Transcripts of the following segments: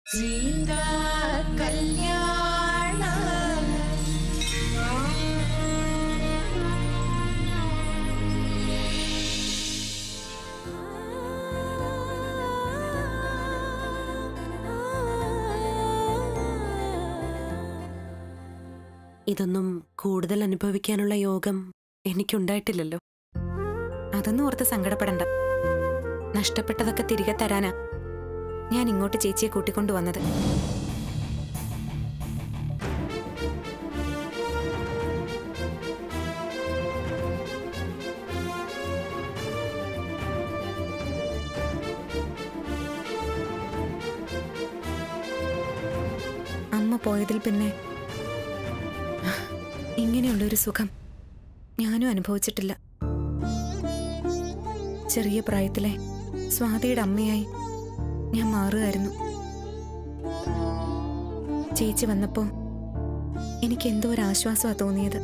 സീതാ കല്യാണ ഇതൊന്നും കൂടുതൽ അനുഭവിക്കാനുള്ള യോഗം എനിക്കുണ്ടായിട്ടില്ലല്ലോ അതൊന്നും ഓർത്ത് സങ്കടപ്പെടണ്ട നഷ്ടപ്പെട്ടതൊക്കെ തിരികെ തരാനാ ഞാൻ ഇങ്ങോട്ട് ചേച്ചിയെ കൂട്ടിക്കൊണ്ടുവന്നത് അമ്മ പോയതിൽ പിന്നെ ഇങ്ങനെയുള്ളൊരു സുഖം ഞാനും അനുഭവിച്ചിട്ടില്ല ചെറിയ പ്രായത്തിലെ സ്വാതിയുടെ അമ്മയായി ഞാൻ മാറുകയായിരുന്നു ചേച്ചി വന്നപ്പോ എനിക്ക് എന്തോ ഒരു ആശ്വാസമാണ് തോന്നിയത്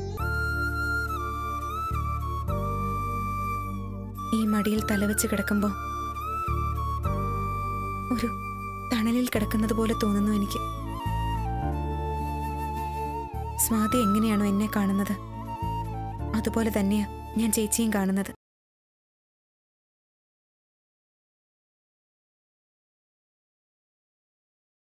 ഈ മടിയിൽ തലവെച്ച് കിടക്കുമ്പോ ഒരു തണലിൽ കിടക്കുന്നത് പോലെ തോന്നുന്നു എനിക്ക് സ്വാതി എങ്ങനെയാണോ എന്നെ കാണുന്നത് അതുപോലെ തന്നെയാ ഞാൻ ചേച്ചിയും കാണുന്നത്